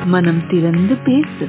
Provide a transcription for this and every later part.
மனம் திறந்து பேசு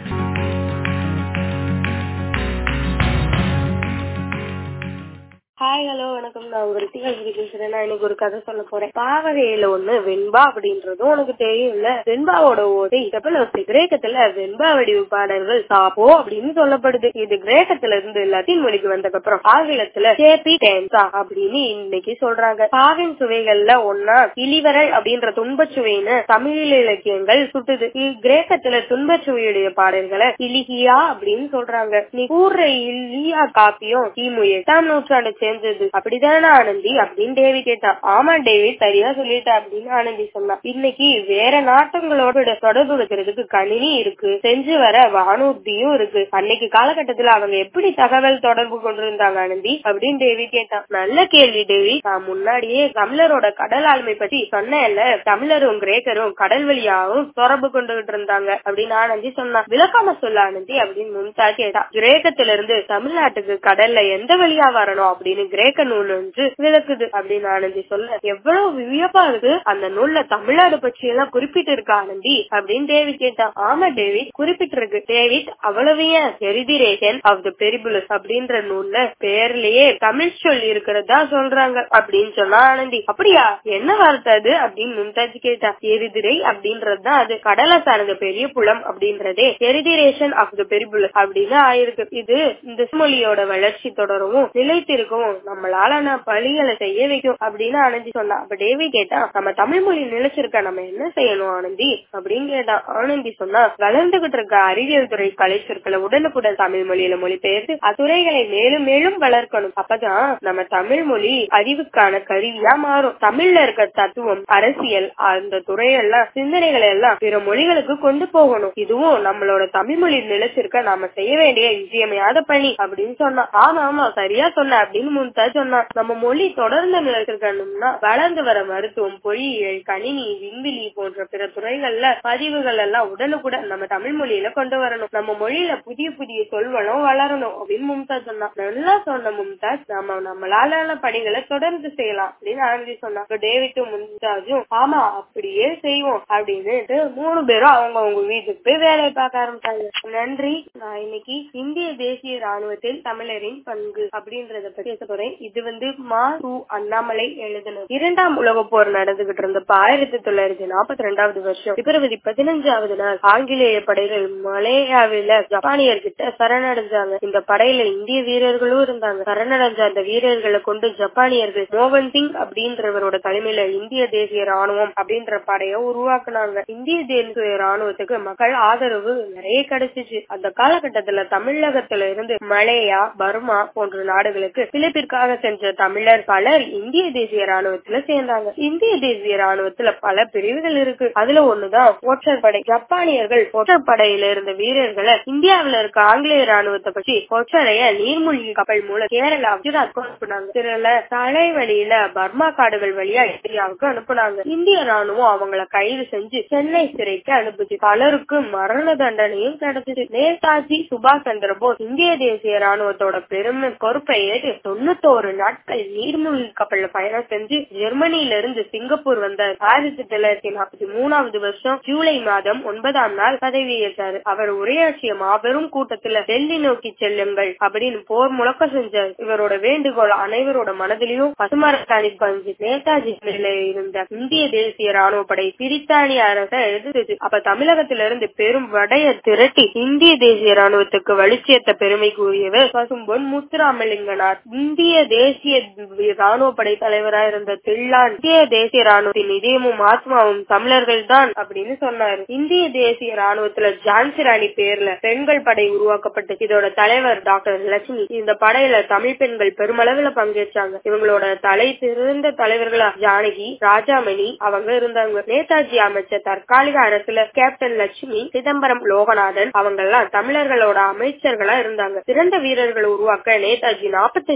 ஹாய் ஹலோ வணக்கம் நான் உங்க ரித்திகா ஸ்ரீ பேசுறேன் நான் இன்னைக்கு ஒரு கதை சொல்ல போறேன் பாவகையில ஒண்ணு வெண்பா அப்படின்றதும் உனக்கு தெரியும்ல வெண்பாவோட ஓசை செப்பலோசை கிரேக்கத்துல வெண்பா வடிவு பாடல்கள் சாப்போ அப்படின்னு சொல்லப்படுது இது கிரேக்கத்துல இருந்து லத்தீன் மொழிக்கு வந்ததுக்கப்புறம் ஆங்கிலத்துல சேபி டேன்சா அப்படின்னு இன்னைக்கு சொல்றாங்க பாவின் சுவைகள்ல ஒன்னா இளிவரல் அப்படின்ற துன்பச் சுவைன்னு தமிழ் இலக்கியங்கள் சுட்டுது இ- கிரேக்கத்துல துன்பச் சுவையுடைய பாடல்களை இலிகியா அப்படின்னு சொல்றாங்க நீ கூற இல்லியா காப்பியம் கிமு எட்டாம் நூற்றாண்டு சேர்ந்தது அப்படிதானே ஆனந்தி அப்படின்னு டேவி கேட்டான் ஆமா டேவிட் சரியா சொல்லிட்ட அப்படின்னு ஆனந்தி சொன்னா இன்னைக்கு வேற நாட்டங்களோட தொடர்பு வைக்கிறதுக்கு கணினி இருக்கு செஞ்சு வர வானூர்தியும் இருக்கு அன்னைக்கு காலகட்டத்துல அவங்க எப்படி தகவல் தொடர்பு கொண்டிருந்தாங்க ஆனந்தி அப்படின்னு டேவி கேட்டான் நல்ல கேள்வி டேவி நான் முன்னாடியே தமிழரோட கடல் ஆளுமை பத்தி சொன்னேன்ல தமிழரும் கிரேக்கரும் கடல் வழியாவும் தொடர்பு கொண்டுகிட்டு இருந்தாங்க அப்படின்னு ஆனந்தி சொன்னா விளக்காம சொல்ல ஆனந்தி அப்படின்னு முன்தா கேட்டா கிரேக்கத்துல இருந்து தமிழ்நாட்டுக்கு கடல்ல எந்த வழியா வரணும் அப்படின்னு கிரேக்க நூல் ஒன்று விளக்குது அப்படின்னு ஆனந்தி சொல்ல எவ்வளவு வியப்பா இருக்கு அந்த நூல்ல தமிழ்நாடு பற்றி எல்லாம் குறிப்பிட்டு இருக்கா ஆனந்தி அப்படின்னு டேவிட் கேட்டான் ஆமா டேவிட் குறிப்பிட்டிருக்கு டேவிட் அவ்வளவு ஏன் எரிதிரேஷன் ஆஃப் த பெரிபுலஸ் அப்படின்ற நூல்ல பேர்லயே தமிழ் சொல் இருக்கிறதா சொல்றாங்க அப்படின்னு சொன்னா ஆனந்தி அப்படியா என்ன வார்த்தை அது அப்படின்னு மும்தாஜ் கேட்டா எரிதிரை அப்படின்றதுதான் அது கடலை சார்ந்த பெரிய புலம் அப்படின்றதே எரிதிரேஷன் ஆஃப் த பெரிபுலஸ் அப்படின்னு ஆயிருக்கு இது இந்த மொழியோட வளர்ச்சி தொடரவும் நிலைத்திருக்கவும் நம்மளால பழிகளை செய்ய வைக்கும் அப்படின்னு ஆனந்தி சொன்னா அப்ப டேவி கேட்டா நம்ம தமிழ் மொழி நிலைச்சிருக்க நம்ம என்ன செய்யணும் ஆனந்தி அப்படின்னு கேட்டான் ஆனந்தி சொன்னா வளர்ந்துகிட்டு இருக்க அறிவியல் துறை கலை சொற்களை உடனுக்குடன் தமிழ் மொழியில மொழிபெயர்த்து அத்துறைகளை மேலும் மேலும் வளர்க்கணும் அப்பதான் நம்ம தமிழ் மொழி அறிவுக்கான கருவியா மாறும் தமிழ்ல இருக்க தத்துவம் அரசியல் அந்த துறையெல்லாம் சிந்தனைகளை எல்லாம் பிற மொழிகளுக்கு கொண்டு போகணும் இதுவும் நம்மளோட தமிழ் மொழி நிலைச்சிருக்க நாம செய்ய வேண்டிய இன்றியமையாத பணி அப்படின்னு சொன்னா ஆமா ஆமா சரியா சொன்ன அப்படின்னு முன்தா சொன்னா நம்ம மொழி தொடர்ந்து நிலைச்சிருக்கணும்னா வளர்ந்து வர மருத்துவம் பொறியியல் கணினி விண்வெளி போன்ற பிற துறைகள்ல பதிவுகள் எல்லாம் உடனுக்குடன் நம்ம தமிழ் மொழியில கொண்டு வரணும் நம்ம மொழியில புதிய புதிய சொல்வனம் வளரணும் அப்படின்னு மும்தாஜ் சொன்னா நல்லா சொன்ன மும்தாஜ் நம்ம நம்மளால பணிகளை தொடர்ந்து செய்யலாம் அப்படின்னு ஆனந்தி சொன்னா இப்ப டேவிட்டும் மும்தாஜும் ஆமா அப்படியே செய்வோம் அப்படின்னு மூணு பேரும் அவங்க அவங்க வீட்டுக்கு போய் வேலையை பார்க்க ஆரம்பிச்சாங்க நன்றி நான் இன்னைக்கு இந்திய தேசிய ராணுவத்தில் தமிழரின் பங்கு அப்படின்றத பத்தி பேச போறேன் இது வந்து மா சு அண்ணாமலை எழுதினது இரண்டாம் உலக போர் நடந்துகிட்டு இருந்தப்ப ஆயிரத்தி தொள்ளாயிரத்தி நாற்பத்தி ரெண்டாவது வருஷம் பிப்ரவரி பதினஞ்சாவது நாள் ஆங்கிலேய படைகள் மலேயாவில ஜப்பானியர்கிட்ட சரணடைஞ்சாங்க இந்த படையில இந்திய வீரர்களும் இருந்தாங்க சரணடைஞ்ச அந்த வீரர்களை கொண்டு ஜப்பானியர்கள் மோகன் சிங் அப்படின்றவரோட தலைமையில இந்திய தேசிய ராணுவம் அப்படின்ற படைய உருவாக்குனாங்க இந்திய தேசிய ராணுவத்துக்கு மக்கள் ஆதரவு நிறைய கிடைச்சிச்சு அந்த காலகட்டத்துல தமிழகத்துல இருந்து மலேயா பர்மா போன்ற நாடுகளுக்கு பிழைப்பிற்காக சென்ற தமிழர் பலர் இந்திய தேசிய ராணுவத்துல சேர்ந்தாங்க இந்திய தேசிய ராணுவத்துல பல பிரிவுகள் இருக்கு அதுல ஒண்ணுதான் ஒற்றர் படை ஜப்பானியர்கள் ஒற்றர் படையில இருந்த வீரர்களை இந்தியாவில இருக்க ஆங்கிலேய ராணுவத்தை பற்றி ஒற்றரைய நீர்மூழ்கி கப்பல் மூலம் கேரளா குஜராத் அனுப்புனாங்க சில தலைவழியில பர்மா காடுகள் வழியா இந்தியாவுக்கு அனுப்புனாங்க இந்திய ராணுவம் அவங்கள கைது செஞ்சு சென்னை சிறைக்கு அனுப்புச்சு பலருக்கு மரண தண்டனையும் கிடைச்சிச்சு நேதாஜி சுபாஷ் சந்திர போஸ் இந்திய தேசிய ராணுவத்தோட பெருமை பொறுப்பை ஏற்று தொண்ணூத்தோரு நாட்கள் நீர்மூழ்கி கப்பல்ல பயணம் செஞ்சு ஜெர்மனியில இருந்து சிங்கப்பூர் வந்தார் ஆயிரத்தி தொள்ளாயிரத்தி நாற்பத்தி மூணாவது வருஷம் ஜூலை மாதம் ஒன்பதாம் நாள் பதவியேற்றாரு அவர் உரையாற்றிய மாபெரும் கூட்டத்துல டெல்லி நோக்கி செல்லுங்கள் அப்படின்னு போர் முழக்க செஞ்சார் இவரோட வேண்டுகோள் அனைவரோட மனதிலையும் பசுமரத்தாணி பஞ்சு நேதாஜி மேல இருந்த இந்திய தேசிய ராணுவ படை பிரித்தானிய அரச எதிர்த்து அப்ப தமிழகத்திலிருந்து பெரும் வடைய திரட்டி இந்திய தேசிய ராணுவத்துக்கு வலிச்சேர்த்த பெருமை கூறியவர் பசும்பொன் முத்துராமலிங்கனார் இந்திய தேசிய ராணுவ படை தலைவராக இருந்த தில்லான் இந்திய தேசிய ராணுவத்தின் இதயமும் ஆத்மாவும் தமிழர்கள் தான் அப்படின்னு சொன்னாரு இந்திய தேசிய ராணுவத்துல ஜான்சி ராணி பேர்ல பெண்கள் படை உருவாக்கப்பட்டது இதோட தலைவர் டாக்டர் லட்சுமி இந்த படையில தமிழ் பெண்கள் பெருமளவுல பங்கேற்றாங்க இவங்களோட தலை சிறந்த தலைவர்களா ஜானகி ராஜாமணி அவங்க இருந்தாங்க நேதாஜி அமைச்ச தற்காலிக அரசுல கேப்டன் லட்சுமி சிதம்பரம் லோகநாதன் அவங்க எல்லாம் தமிழர்களோட அமைச்சர்களா இருந்தாங்க சிறந்த வீரர்களை உருவாக்க நேதாஜி நாற்பத்தஞ்சு இளைஞர்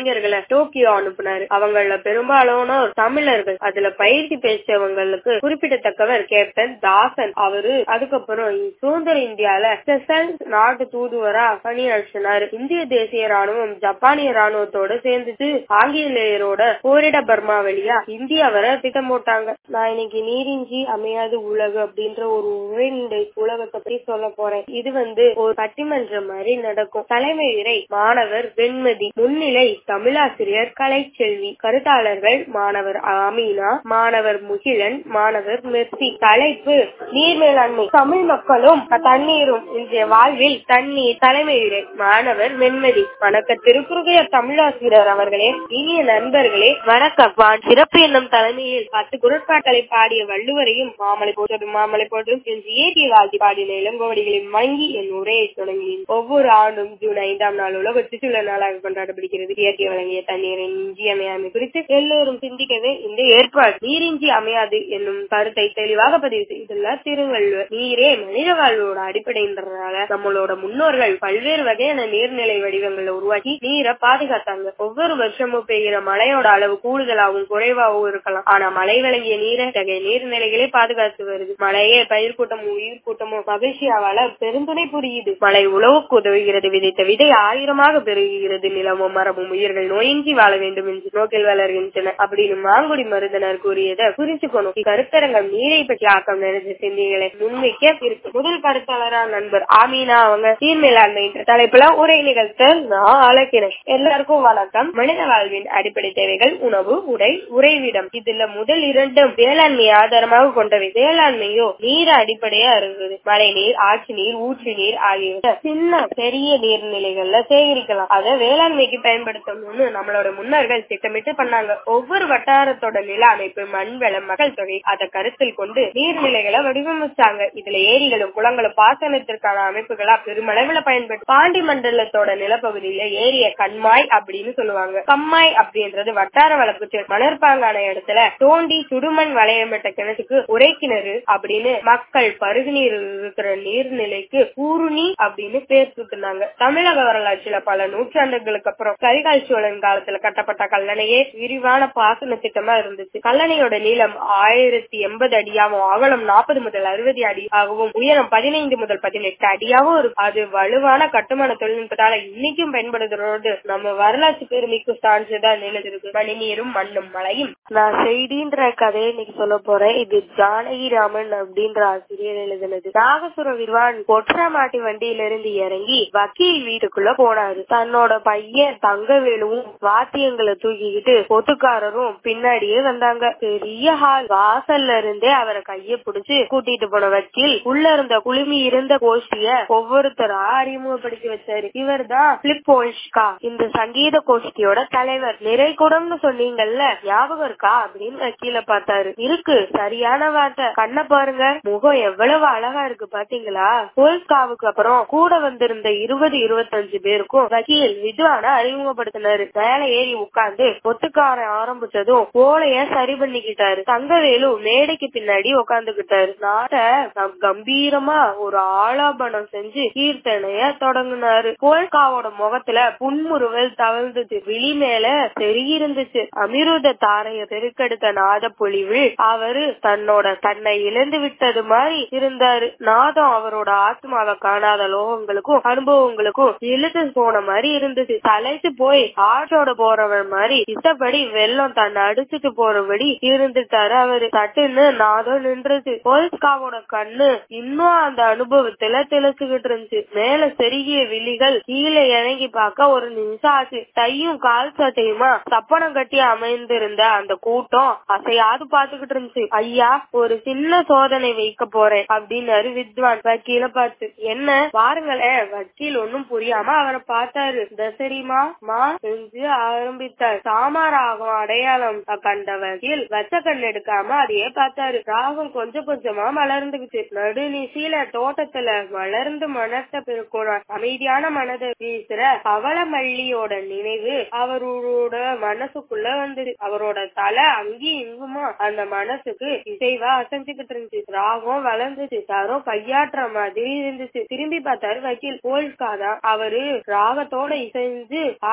கலைஞர்களை டோக்கியோ அனுப்புனாரு அவங்கள பெரும்பாலானோர் தமிழர்கள் அதுல பயிற்சி பெற்றவங்களுக்கு குறிப்பிடத்தக்கவர் கேப்டன் தாசன் அவரு அதுக்கப்புறம் சுதந்திர இந்தியால செசல்ஸ் நாட்டு தூதுவரா பணியாற்றினாரு இந்திய தேசிய ராணுவம் ஜப்பானிய ராணுவத்தோட சேர்ந்துட்டு ஆங்கிலேயரோட போரிட பர்மா வழியா இந்தியா வர திட்டம் போட்டாங்க நான் இன்னைக்கு நீரின்றி அமையாது உலகு அப்படின்ற ஒரு உரைநடை உலகத்தை பத்தி சொல்ல போறேன் இது வந்து ஒரு பட்டிமன்றம் மாதிரி நடக்கும் தலைமை உரை மாணவர் வெண்மதி முன்னிலை தமிழாசிரியர் கலைச்செல்வி கருத்தாளர்கள் மாணவர் ஆமீனா மாணவர் முகிலன் மாணவர் மெர்சி தலைப்பு நீர் மேலாண்மை தமிழ் மக்களும் தண்ணீரும் இன்றைய வாழ்வில் தண்ணீர் தலைமை உரை மாணவர் வெண்மதி வணக்க திருக்குறுகைய தமிழாசிரியர் அவர்களே இனிய நண்பர்களே வணக்கம் வான் சிறப்பு என்னும் தலைமையில் பத்து குரட்பாக்களை பாடிய வள்ளுவரையும் மாமலை போற்றும் மாமலை போற்றும் என்று இயற்கை வாழ்த்தி பாடின இளங்கோவடிகளின் வங்கி என் உரையை தொடங்கினேன் ஒவ்வொரு ஆண்டும் ஜூன் ஐந்தாம் நாள் உலக சுற்றுச்சூழல் நாளாக கொண்டாடப்படுகிறது இயற்கை வழங்கிய தண்ணீரின் இன்றியமையாமை குறித்து எல்லோரும் சிந்திக்கவே இந்த ஏற்பாடு நீரின்றி அமையாது என்னும் கருத்தை தெளிவாக பதிவு செய்துள்ளார் திருவள்ளுவர் நீரே மனித வாழ்வோட அடிப்படைன்றதுனால நம்மளோட முன்னோர்கள் பல்வேறு வகையான நீர்நிலை வடிவங்களை உருவாக்கி நீரை பாதுகாத்தாங்க ஒவ்வொரு வருஷமும் பெய்கிற மழையோட அளவு கூடுதலாகவும் குறைவாகவும் இருக்கலாம் ஆனா மழை வழங்கிய நீரை இத்தகைய நீர்நிலைகளே பாதுகாத்து வருது மழையே பயிர் கூட்டமும் உயிர் கூட்டமும் மகிழ்ச்சியாவால பெருந்துணை புரியுது மழை உழவுக்கு உதவுகிறது விதைத்த விதை ஆயிரமாக பெருகுகிறது நிலமும் மரமும் உயிர்கள் நோயின்றி வாழ வேண்டும் என்று நோக்கில் வளர்கின்றன அப்படின்னு மாங்குடி மருந்தனர் கூறியதை புரிஞ்சுக்கணும் இக்கருத்தரங்கம் நீரை பற்றி ஆக்கம் நிறைந்த சிந்திகளை முன்வைக்க இருக்கு முதல் கருத்தாளரா நண்பர் ஆமீனா அவங்க நீர் மேலாண்மை என்ற தலைப்புல உரை நிகழ்த்த நான் அழைக்கிறேன் எல்லாருக்கும் வணக்கம் மனித வாழ்வின் அடிப்படை தேவைகள் உணவு உடை உறைவிடம் இதுல முதல் இரண்டும் வேளாண்மை ஆதாரமாக கொண்டவை வேளாண்மையோ நீர் அடிப்படையா இருக்குது மழை நீர் ஆற்று நீர் ஊற்று நீர் ஆகியவற்றை சின்ன பெரிய நீர்நிலைகள்ல சேகரிக்கலாம் அதை வேளாண்மைக்கு பயன்படுத்தணும்னு நம்மளோட முன்னோர்கள் திட்டமிட்டு பண்ணாங்க ஒவ்வொரு வட்டாரத்தோட நில அமைப்பு மண் வளம் மக்கள் தொகை அதை கருத்தில் கொண்டு நீர்நிலைகளை வடிவமைச்சாங்க இதுல ஏரிகளும் குளங்களும் பாசனத்திற்கான அமைப்புகளா பெருமளவுல பயன்படுத்து பாண்டி மண்டலத்தோட நிலப்பகுதியில ஏரிய கண்மாய் அப்படின்னு சொல்லுவாங்க கம்மாய் அப்படின்றது வட்டார வளர்ப்பு மணற்பாங்கான இடத்துல தோண்டி சுடுமண் வளையமிட்ட கிணத்துக்கு உரை கிணறு அப்படின்னு மக்கள் பருகு நீர் இருக்கிற நீர்நிலைக்கு ஊருணி அப்படின்னு பேர் சுட்டுனாங்க தமிழக வரலாற்றுல பல நூற்றாண்டுகளுக்கு அப்புறம் கரிகால் சோழன் காலத்துல கட்டப்பட்ட கல்லணையே விரிவான பாசன திட்டமா இருந்துச்சு கல்லணையோட நீளம் ஆயிரத்தி எண்பது அடியாகவும் அகலம் நாற்பது முதல் அறுபது அடியாகவும் உயரம் பதினைந்து முதல் பதினெட்டு அடியாகவும் இருக்கும் அது வலுவான கட்டுமான தொழில்நுட்பத்தால இன்னைக்கும் பயன்படுத்துறதோடு நம்ம வரலாற்று பெருமைக்கு சான்றுதான் நிலத்திருக்கு மணிநீரும் மண்ணும் மழையும் நான் செய்தின்ற கதையை இன்னைக்கு சொல்ல போறேன் இது ஜானகி ராமன் அப்படின்ற ஆசிரியர் எழுதினது நாகசுர விர்வான் பொற்றாமாட்டி வண்டியில இருந்து இறங்கி வக்கீல் வீட்டுக்குள்ள போனாரு தன்னோட பையன் தங்கவேலுவும் வாத்தியங்களை தூக்கிக்கிட்டு ஒத்துக்காரரும் பின்னாடியே வந்தாங்க பெரிய ஹால் வாசல்ல இருந்தே அவரை கைய புடிச்சு கூட்டிட்டு போன வக்கீல் உள்ள இருந்த குழுமி இருந்த கோஷ்டிய ஒவ்வொருத்தரா அறிமுகப்படுத்தி வச்சாரு இவர் தான் பிலிப்போல்ஷ்கா இந்த சங்கீத கோஷ்டியோட தலைவர் நிறை குடம்னு சொன்னீங்கல்ல ஞாபகம் இருக்கா அப்படின்னு வக்கீல பார்த்தாரு இருக்கு சரியான வார்த்தை கண்ண பாருங்க முகம் எவ்வளவு அழகா இருக்கு பாத்தீங்களா போல்ஸ்காவுக்கு அப்புறம் கூட வந்திருந்த இருபது இருபத்தஞ்சு பேருக்கும் வக்கீல் வித்வான அறிமுகப்படுத்தினாரு மேல ஏறி உட்கார்ந்து ஒத்துக்கார ஆரம்பிச்சதும் ஓலைய சரி பண்ணிக்கிட்டாரு தங்கவேலு மேடைக்கு பின்னாடி உட்காந்துக்கிட்டாரு நாட்ட கம்பீரமா ஒரு ஆலாபனம் செஞ்சு கீர்த்தனைய தொடங்கினாரு போல்காவோட முகத்துல புன்முறுவல் தவழ்ந்துச்சு விழி மேல தெரியிருந்துச்சு அமிர்த தாரைய பெருக்கெடுத்த நாத பொழிவு அவரு தன்னோட தன்னை இழந்து விட்டது மாதிரி இருந்தாரு நாதம் அவரோட ஆத்மாவை காணாத லோகங்களுக்கும் அனுபவங்களுக்கும் இழுத்து போன மாதிரி இருந்துச்சு தலைச்சு போய் ஆற்றோட போறவன் மாதிரி இஷ்டப்படி வெள்ளம் தன்னை அடிச்சுட்டு போறபடி இருந்துட்டாரு அவரு தட்டுன்னு நாதம் நின்றுச்சு போல்ஸ்காவோட கண்ணு இன்னும் அந்த அனுபவத்துல தெளிச்சுக்கிட்டு இருந்துச்சு மேல செருகிய விழிகள் கீழே இறங்கி பார்க்க ஒரு நிமிஷம் ஆச்சு தையும் கால் சட்டையுமா சப்பனம் கட்டி அமைந்திருந்த அந்த கூட்டம் அசையாது பாத்துக்கிட்டு இருந்துச்சு ஐயா ஒரு சின்ன சோதனை வைக்க போறேன் அப்படின்னாரு வித்வான் வக்கீல பார்த்து என்ன பாருங்களேன் வக்கீல் ஒன்னும் புரியாம அவரை பார்த்தாரு தசரிமா மா செஞ்சு ஆரம்பித்தார் சாமாராகம் அடையாளம் கண்ட வக்கீல் வச்ச கண் எடுக்காம அதையே பார்த்தாரு ராகம் கொஞ்சம் கொஞ்சமா வளர்ந்துக்குச்சு நடுநிசையில தோட்டத்துல வளர்ந்து மனத்தை பெருக்கும் அமைதியான மனதை வீசுற பவளமல்லியோட நினைவு அவரோட மனசுக்குள்ள வந்துரு அவரோட தலை அங்கேயும் இங்குமா அந்த மனசுக்கு இசைவா அசைஞ்சுக்கிட்டு இருந்துச்சு ராகம் வளர்ந்துச்சு யாரோ கையாட்டுற மாதிரி இருந்துச்சு திரும்பி பார்த்தாரு வக்கீல் போல்ஸ்காதான் அவரு ராகத்தோட இசைஞ்சு ஆடிக்கிட்டு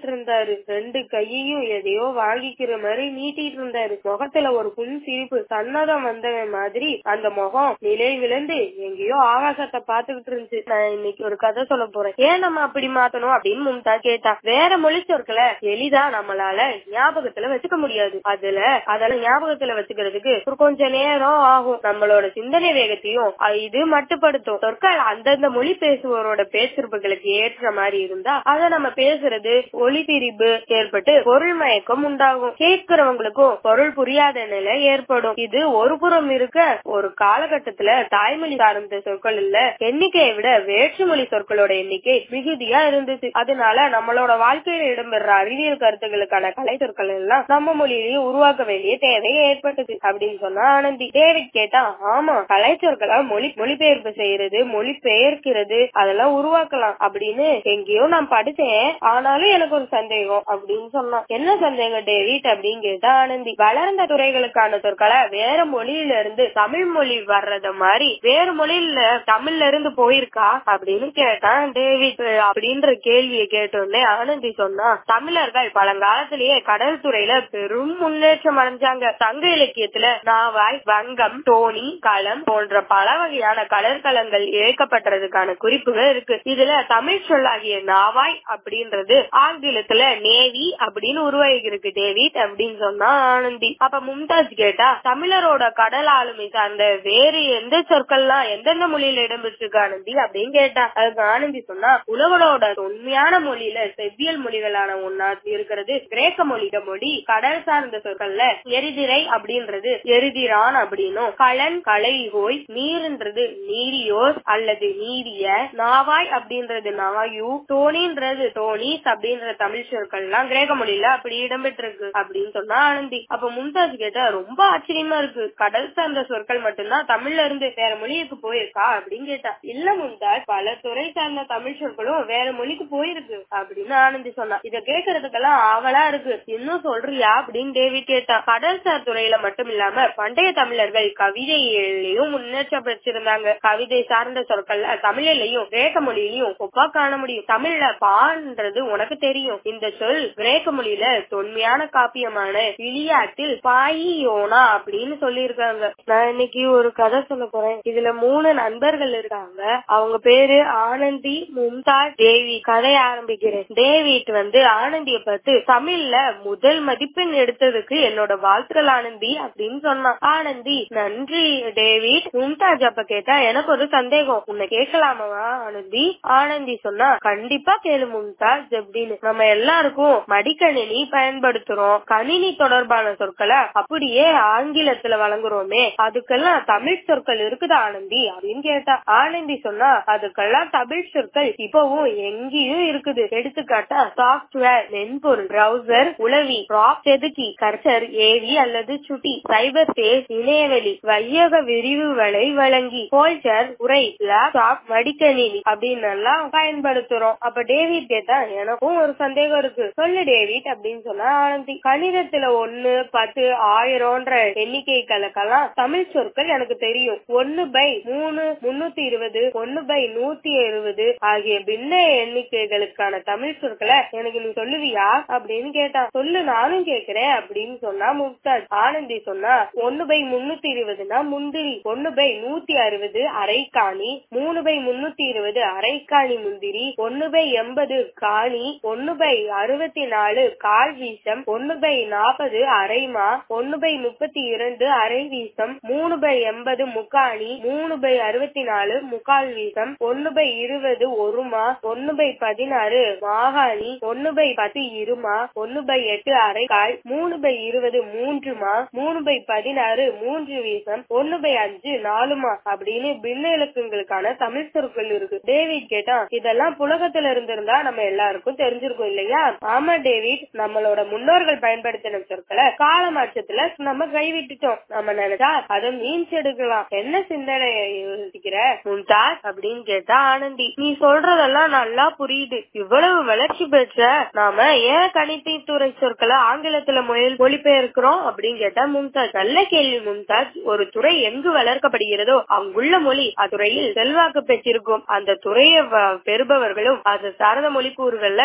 நீட்டிட்டு இருந்தாரு ரெண்டு கையையும் எதையோ வாங்கிக்கிற மாதிரி நீட்டிட்டு இருந்தாரு முகத்துல ஒரு புன் சிரிப்பு சன்னதம் வந்தவன் மாதிரி அந்த முகம் நிலை விழுந்து எங்கேயோ ஆகாசத்தை பாத்துக்கிட்டு இருந்துச்சு நான் இன்னைக்கு ஒரு கதை சொல்ல போறேன் ஏன் நம்ம அப்படி மாத்தணும் அப்படின்னு மும்தா கேட்டா வேற மொழி சொற்களை எளிதா நம்மளால ஞாபகத்துல வச்சுக்க முடியாது அதுல அதெல்லாம் ஞாபகத்துல வச்சுக்கிறதுக்கு ஒரு கொஞ்ச நேரம் ஆகும் நம்மளோட சிந்தனை வேகத்தையும் அ- இது மட்டுப்படுத்தும் சொற்கள் அந்தந்த மொழி பேசுவோரோட பேச்சிருப்புகளுக்கு ஏற்ற மாதிரி இருந்தா அத நம்ம பேசுறது ஒளி திரிபு ஏற்பட்டு பொருள் மயக்கம் உண்டாகும் கேட்கிறவங்களுக்கும் பொருள் புரியாத நிலை ஏற்படும் இது ஒரு புறம் இருக்க ஒரு காலகட்டத்துல தாய்மொழி சார்ந்த சொற்கள் இல்ல எண்ணிக்கையை விட வேற்றுமொழி சொற்களோட எண்ணிக்கை மிகுதியா இருந்துச்சு அதனால நம்மளோட வாழ்க்கையில இடம்பெற அறிவியல் கருத்துக்களுக்கான கலை சொற்கள் எல்லாம் நம்ம மொழியிலேயே உருவாக்க வேண்டிய தேவை ஏற்பட்டது அப்படின்னு சொன்னா ஆனந்தி டேவிட் கேட்டா ஆமா கலை சொற்களை மொழி மொழிபெயர்ப்பு செய்யறது மொழி பெயர்க்கிறது அதெல்லாம் உருவாக்கலாம் அப்படின்னு எங்கேயோ நான் படிச்சேன் ஆனாலும் எனக்கு ஒரு சந்தேகம் அப்படின்னு சொன்னான் என்ன சந்தேகம் டேவிட் அப்படின்னு கேட்டா ஆனந்தி வளர்ந்த துறைகளுக்கான சொற்களை வேற மொழியில இருந்து தமிழ் மொழி வர்றத மாதிரி வேற மொழியில தமிழ்ல இருந்து போயிருக்கா அப்படின்னு கேட்டான் டேவிட் அப்படின்ற கேள்வியை கேட்டோடனே ஆனந்தி சொன்னா தமிழர்கள் பழங்காலத்திலேயே கடல் துறையில பெரும் முன்னேற்றம் அடைஞ்சாங்க சங்க இலக்கியத்துல நாவாய் வங்கம் தோணி களம் போன்ற பல வகையான கடற்கலங்கள் இழைக்கப்பட்டதுக்கான குறிப்புகள் இருக்கு இதுல தமிழ் சொல்லாகிய நாவாய் அப்படின்றது ஆங்கிலத்துல நேவி அப்படின்னு உருவாகி இருக்கு டேவிட் அப்படின்னு சொன்னா ஆனந்தி அப்ப மும்தாஜ் கேட்டா தமிழரோட கடல் ஆளுமை சார்ந்த வேறு எந்த சொற்கள்லாம் எந்தெந்த மொழியில இடம்பெற்றிருக்கு ஆனந்தி அப்படின்னு கேட்டா அதுக்கு ஆனந்தி சொன்னா உலகளோட உண்மையான மொழியில செவ்வியல் மொழிகளான ஒன்னா இருக்கிறது கிரேக்க மொழிக மொழி கடல் சார்ந்த சொற்கள்ல எரிதிரை அப்படின்றது எரிதிரான் அப்படின்னும் களன் கலைகோய் நீர்ன்றது நீரியோஸ் அல்லது நீரிய நாவாய் அப்படின்றது நாயு தோணின்றது தோணிஸ் அப்படின்ற தமிழ் சொற்கள்லாம் கிரேக்க மொழியில அப்படி இடம்பெற்றிருக்கு அப்படின்னு சொன்னா ஆனந்தி அப்ப மும்தாஜ் கேட்டா ரொம்ப ஆச்சரியமா இருக்கு கடல் சார்ந்த சொற்கள் மட்டும்தான் தமிழ்ல இருந்து வேற மொழிக்கு போயிருக்கா அப்படின்னு கேட்டா இல்ல மும்தாஜ் பல துறை சார்ந்த தமிழ் சொற்களும் வேற மொழிக்கு போயிருக்கு அப்படின்னு ஆனந்தி சொன்னா இத கேக்குறதுக்கெல்லாம் ஆவலா இருக்கு இன்னும் சொல்றியா அப்படின்னு டேவிட் கேட்டா கடல் சார் துறையில மட்டும் இல்லாம பண்டைய தமிழர்கள் கவிதையிலையும் முன்னேற்றம் பெற்றிருந்தாங்க கவிதை சார்ந்த சொற்கள்ல தமிழிலையும் கிரேக்க மொழியிலையும் ஒப்பா காண முடியும் தமிழ்ல பான்றது உனக்கு தெரியும் இந்த சொல் கிரேக்க மொழியில தொன்மையான காப்பியமான இலியாட்டில் பாயியோனா அப்படின்னு சொல்லியிருக்காங்க நான் இன்னைக்கு ஒரு கதை சொல்ல போறேன் இதுல மூணு நண்பர்கள் இருக்காங்க அவங்க பேரு ஆனந்தி மும்தாஜ் தேவி கதைய ஆரம்பிக்கிறேன் டேவிட் வந்து ஆனந்திய பார்த்து தமிழ்ல முதல் மதிப்பெண் எடுத்ததுக்கு என்னோட வாழ்த்துக்கள் ஆனந்தி அப்படின்னு சொன்னான் ஆனந்தி நன்றி டேவிட் மும்தாஜ் அப்ப கேட்டா எனக்கு ஒரு சந்தேகம் உன்னை கேட்கலாமா ஆனந்தி ஆனந்தி சொன்னா கண்டிப்பா கேளு மும்தாஜ் அப்படின்னு நம்ம எல்லாருக்கும் மடிக்கணினி பயன்படுத்துறோம் கணினி தொடர்பான சொற்களை அப்படியே ஆங்கிலத்துல வழங்குறோமே அதுக்கெல்லாம் தமிழ் சொற்கள் இருக்குதா ஆனந்தி அப்படின்னு கேட்டா ஆனந்தி சொன்னா அதுக்கெல்லாம் தமிழ் சொற்கள் இப்பவும் எங்கேயும் இருக்குது எடுத்துக்காட்டா சாப்ட்வேர் மென்பொருள் பிரவுசர் உளவி ப்ராப் செதுக்கி கர்சர் ஏவி அல்லது சுட்டி சைபர் ஸ்பேஸ் இணையவெளி வையக விரிவுகளை வழங்கி போல்டர் உரை லேப்டாப் மடிக்கணினி அப்படின்னு எல்லாம் பயன்படுத்துறோம் அப்ப டேவிட் கேட்டா எனக்கும் ஒரு சந்தேகம் இருக்கு சொல்லு டேவிட் அப்படின்னு சொன்னா ஆனந்தி கணிதத்துல ஒன்னு பத்து ஆயிரம்ன்ற எண்ணிக்கைகளுக்கெல்லாம் தமிழ் சொற்கள் எனக்கு தெரியும் ஒன்னு பை மூணு முன்னூத்தி இருபது ஒன்னு பை நூத்தி இருபது ஆகிய பின்ன எண்ணிக்கைகளுக்கான தமிழ் சொற்களை எனக்கு நீ சொல்லுவியா அப்படின்னு கேட்டா சொல்லு நானும் கேக்குறேன் அப்படின்னு சொன்னா மும்தாஜ் ஆனந்தி சொன்னா ஒன்னு பை முன்னூத்தி இருபதுனா முந்திரி ஒன்னு பை நூத்தி அறுபது அரைக்காணி மூணு பை முன்னூத்தி இருபது அரைக்காணி முந்திரி ஒன்னு பை எண்பது காணி ஒன்னு பை அறுபத்தி நாலு கால் வீசம் ஒன்னு பை நாற்பது அரைமா ஒன்னு பை முப்பத்தி இரண்டு அரை வீசம் மூணு பை எண்பது முக்காணி மூணு பை அறுபத்தி நாலு முக்கால் வீசம் ஒன்னு பை இருபது ஒருமா ஒன்னு பை பதினாறு மாகாணி ஒன்னு பை பத்து இருமா ஒன்னு பை எட்டு அரைக்கால் மூணு பை இருபது மூன்றுமா மூணு பை பதினாறு மூன்று வீசம் ஒன்னு பை அஞ்சு நாலுமா அப்படின்னு பின்ன இலக்குங்களுக்கான தமிழ் சொற்கள் இருக்கு டேவிட் கேட்டா இதெல்லாம் புழக்கத்துல இருந்திருந்தா நம்ம எல்லாருக்கும் தெரிஞ்சிருக்கும் இல்லையா ஆமா டேவிட் நம்மளோட முன்னோர்கள் பயன்படுத்தின சொற்களை காலமாற்றத்துல நம்ம கைவிட்டுட்டோம் நம்ம நினைச்சா அதை மீன்ஸ் எடுக்கலாம் என்ன சிந்தனை யோசிக்கிற மும்தாஜ் அப்படின்னு கேட்டா ஆனந்தி நீ சொல்றதெல்லாம் நல்லா புரியுது இவ்வளவு வளர்ச்சி பெற்ற நாம ஏன் கணினித்துறை சொற்களை ஆங்கிலத்துல மொழி மொழிபெயர்க்கிறோம் அப்படின்னு கேட்டா மும்தாஜ் நல்ல கேள்வி மும்தாஜ் ஒரு துறை எங்கு வளர்க்கப்படுகிறதோ அங்குள்ள மொழி அத்துறையில் செல்வாக்கு பெற்றிருக்கும் அந்த துறையை வ- பெறுபவர்களும் அது சார்ந்த மொழி கூறுகள்ல தமிழ்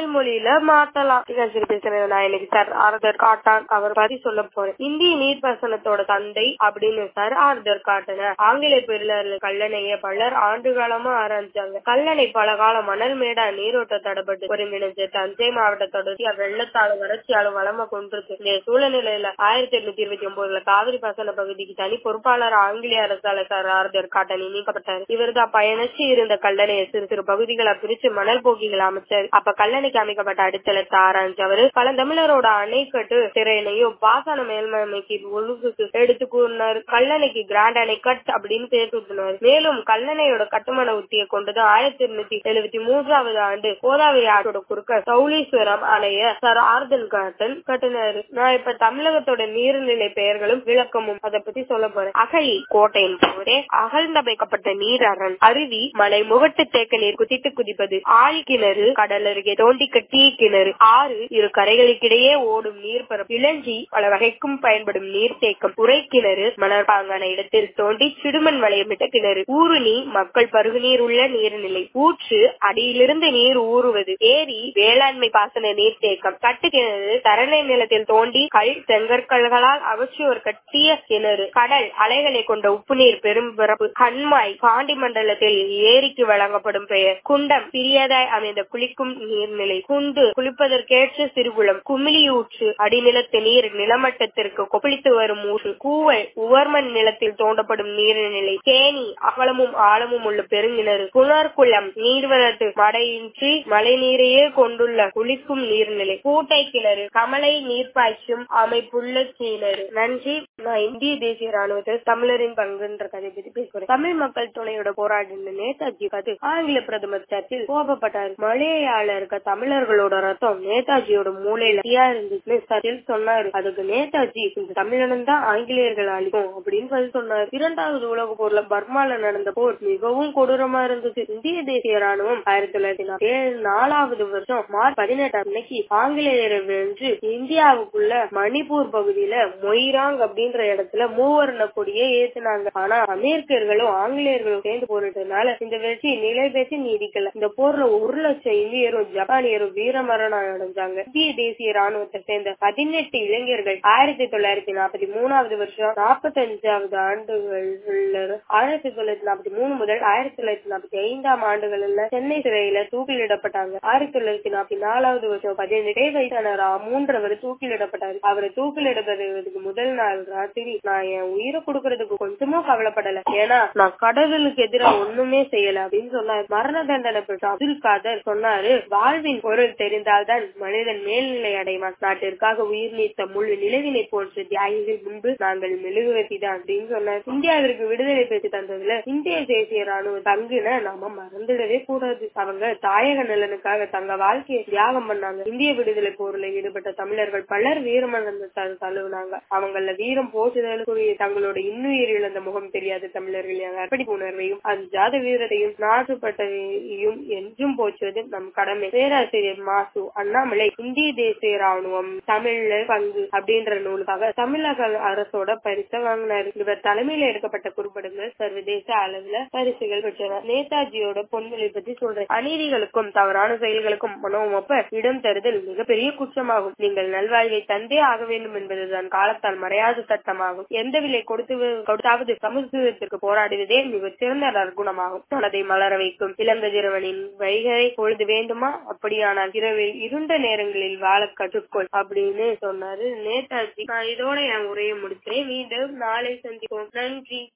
மொழியில மாத்தலாம் நிகழ்ச்சி பேசுறேன் நான் இன்னைக்கு சார் ஆர்தர் காட்டான் அவர் பத்தி சொல்ல போறேன் இந்திய நீர்ப்பாசனத்தோட தந்தை அப்படின்னு சார் ஆர்தர் காட்டன ஆங்கில பெருளர் கல்லணைய பலர் ஆண்டு காலமா ஆரம்பிச்சாங்க கல்லணை பல காலம் மணல் மேடா நீரோட்ட தடப்பட்டு ஒருங்கிணைஞ்ச தஞ்சை மாவட்டத்தோட வெள்ளத்தாலும் வறட்சியாலும் வளம கொண்டிருக்கு இந்த சூழ்நிலையில ஆயிரத்தி எண்ணூத்தி இருபத்தி ஒன்பதுல காவிரி பாசன பகுதிக்கு தனி பொறுப்பாளர் ஆங்கிலேய அரசால சார் ஆர்தர் காட்டணி நீக்கப்பட்டார் இவர்தான் பயணிச்சு இருந்த கல்லணையை சிறு சிறு பகுதிகளை பிரிச்சு மணல் போக்கிகள் அமைச்சார் அப்ப கல்லணைக்கு அமைக்கப்பட்ட அடித்தளத்தை ஆராய்ஞ்சு அவரு பழந்தமிழரோட அணைக்கட்டு திரையினையும் பாசன மேல்மைக்கு ஒழுங்குக்கு எடுத்து கூறினார் கல்லணைக்கு கிராண்ட் அணைக்கட் அப்படின்னு பேர் சூட்டினார் மேலும் கல்லணையோட கட்டுமான உத்தியை கொண்டுதான் ஆயிரத்தி எண்ணூத்தி எழுபத்தி மூன்றாவது ஆண்டு கோதாவரி ஆற்றோட குறுக்க சௌலீஸ்வரம் அணைய சார் ஆர்தன் காட்டன் கட்டினாரு நான் இப்ப தமிழகத்தோட நீர்நிலை பெயர்களும் விளக்கமும் அதை பத்தி சொல்ல போறேன் அகழி கோட்டையின் போதே அகழ்ந்தமைக்கப்பட்ட நீர் அரண் அருவி மலை முகட்டு தேக்க நீர் குதித்து குதிப்பது ஆழி கிணறு கடல் அருகே தோண்டி கட்டிய கிணறு ஆறு இரு கரைகளுக்கிடையே ஓடும் நீர் பரப்பு இளஞ்சி பல வகைக்கும் பயன்படும் நீர் தேக்கம் உரை கிணறு மணற்பாங்கான இடத்தில் தோண்டி சிடுமண் வளையமிட்ட கிணறு ஊருணி மக்கள் பருகு நீர் உள்ள நீர்நிலை ஊற்று அடியிலிருந்து நீர் ஊறுவது ஏரி வேளாண்மை பாசன நீர் தேக்கம் கட்டு கிணறு தரணை நிலத்தில் தோண்டி கல் செங்கற்கல்களால் அவற்றியோர் கட்டிய கிணறு கடல் அலைகளை கொண்ட உப்பு நீர் பெரும் பிறப்பு கண்மாய் பாண்டி மண்டலத்தில் ஏரிக்கு வழங்கப்படும் பெயர் குண்டம் பிரியதாய் அமைந்த குளிக்கும் நீர்நிலை குண்டு குளிப்பதற்கேற்ற சிறுகுளம் குமிழியூற்று அடிநிலத்து நீர் நிலமட்டத்திற்கு கொப்பளித்து வரும் ஊற்று கூவல் உவர்மண் நிலத்தில் தோண்டப்படும் நீர்நிலை தேனி அகலமும் ஆழமும் உள்ள பெருங்கிணறு புனர்குளம் நீர்வரத்து மடையின்றி மழை நீரையே கொண்டுள்ள குளிக்கும் நீர்நிலை கூட்டை கிணறு கமலை நீர்ப்பாய்ச்சும் அமைப்புள்ள கிணறு நன்றி நான் இந்திய தேசிய ராணுவத்தில் தமிழரின் பங்குன்ற கதை பத்தி பேசுறேன் தமிழ் மக்கள் துணையோட போராடின நேதாஜி கது ஆங்கில பிரதமர் சர்ச்சில் கோபப்பட்டார் மலையாள இருக்க தமிழர்களோட ரத்தம் நேதாஜியோட மூளையில தீயா இருந்துச்சுன்னு சர்ச்சில் சொன்னாரு அதுக்கு நேதாஜி இந்த தமிழனும் தான் ஆங்கிலேயர்கள் அழிக்கும் அப்படின்னு பதில் சொன்னார் இரண்டாவது உலக போர்ல பர்மால நடந்த போர் மிகவும் கொடூரமா இருந்தது இந்திய தேசிய ராணுவம் ஆயிரத்தி தொள்ளாயிரத்தி நாற்பத்தி ஏழு நாலாவது வருஷம் மார்ச் பதினெட்டு அன்னைக்கு ஆங்கிலேயரை வென்று இந்தியாவுக்குள்ள மணிப்பூர் பகுதியில மொய்ராங் அப்படின்ற இடத்துல மூவர்ண கொடியை ஏத்துனாங்க ஆனா அமெரிக்கர்களும் ஆங்கிலேயர்களும் சேர்ந்து போரிட்டதுனால இந்த வெற்றி நிலை பேசி நீடிக்கல இந்த போர்ல ஒரு லட்சம் இந்தியரும் ஜப்பானியரும் வீரமரணம் அடைஞ்சாங்க இந்திய தேசிய ராணுவத்தை சேர்ந்த பதினெட்டு இளைஞர்கள் ஆயிரத்தி தொள்ளாயிரத்தி நாற்பத்தி மூணாவது வருஷம் நாற்பத்தஞ்சாவது ஆண்டுகள் ஆயிரத்தி தொள்ளாயிரத்தி நாற்பத்தி மூணு முதல் ஆயிரத்தி தொள்ளாயிரத்தி நாற்பத்தி ஐந்தாம் ஆண்டுகள்ல சென்னை சிறையில தூக்கிலிடப்பட்டாங்க ஆயிரத்தி தொள்ளாயிரத்தி நாற்பத்தி நாலாவது வருஷம் பதினெட்டே வயசான மூன்றவர் தூக்கிலிடப்பட்டாரு அவரை தூக்கிலிடப்படுவதற்கு முதல் நாள் ராத்திரி நான் என் உயிரை கொடுக்கறதுக்கு கொஞ்சமும் கவலைப்படல ஏன்னா நான் கடவுளுக்கு எதிராக ஒண்ணுமே செய்யல அப்படின்னு சொன்னார் மரண தண்டனை பெற்ற அப்துல் காதர் சொன்னாரு வாழ்வின் பொருள் தெரிந்தால்தான் மனிதன் மேல்நிலை அடைவான் நாட்டிற்காக உயிர் நீத்த முழு நிலவினை போன்ற தியாகிகள் முன்பு நாங்கள் மெழுகுவர்த்திதான் அப்படின்னு சொன்னார் இந்தியாவிற்கு விடுதலை பெற்று தந்ததுல இந்திய தேசிய ராணுவ தங்குன நாம மறந்துடவே கூடாது அவங்க தாயக நலனுக்காக தங்க வாழ்க்கையை தியாகம் பண்ணாங்க இந்திய விடுதலை போர்ல ஈடுபட்ட தமிழர்கள் பலர் வீரமரணத்தை தழுவினாங்க அவங்கள வீரம் போற்றுதலுக்குரிய தங்களோட இன்னுயிர் இழந்த முகம் தெரியாத தமிழர்களின் அர்ப்பணிப்பு உணர்வையும் அந்த ஜாத வீரத்தையும் நாட்டுப்பட்டையும் என்றும் போற்றுவது நம் கடமை பேராசிரியர் மாசு அண்ணாமலை இந்திய தேசிய ராணுவம் தமிழ்ல பங்கு அப்படின்ற நூலுக்காக தமிழக அரசோட பரிசை வாங்கினாரு இவர் தலைமையில எடுக்கப்பட்ட குறும்படங்கள் சர்வதேச அளவுல பரிசுகள் பெற்றனர் நேதாஜியோட பொன்மொழி பத்தி சொல்றேன் அநீதிகளுக்கும் தவறான செயல்களுக்கும் மனோமொப்ப இடம் தருதல் மிகப்பெரிய குற்றமாகும் நீங்கள் நல்வாழ்வை தந்தே ஆக வேண்டும் என்பதுதான் காலத்தால் மறையாத சட்டமாகும் எந்த விலை கொடுத்து கொடுத்தாவது சமத்துவத்திற்கு போராடுவதே மிகச் சிறந்த நற்குணமாகும் மனதை மலர வைக்கும் இளங்கதிரவனின் வைகரை பொழுது வேண்டுமா அப்படியானால் இரவில் இருண்ட நேரங்களில் வாழ கற்றுக்கொள் அப்படின்னு சொன்னாரு நேதாஜி நான் இதோட என் உரையை முடிக்கிறேன் மீண்டும் நாளை சந்திப்போம் நன்றி